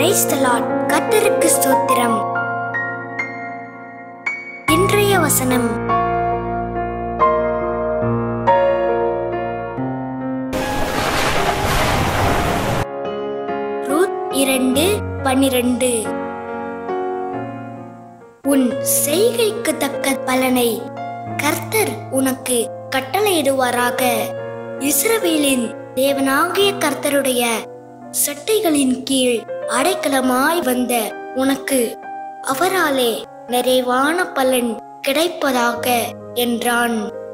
praise the Lord கர்த்தருக்கு ஸ்தோத்திரம் இன்றைய வசனம் ரூத் இரண்டு பன்னிரண்டு உன் செய்கைக்கு தக்க பலனை கர்த்தர் உனக்கு கட்டளையிடுவாராக இஸ்ரவேலின் தேவனாகிய கர்த்தருடைய சட்டைகளின் கீழ் அடைக்கலமாய் வந்த உனக்கு அவராலே நிறைவான பலன் கிடைப்பதாக என்றான்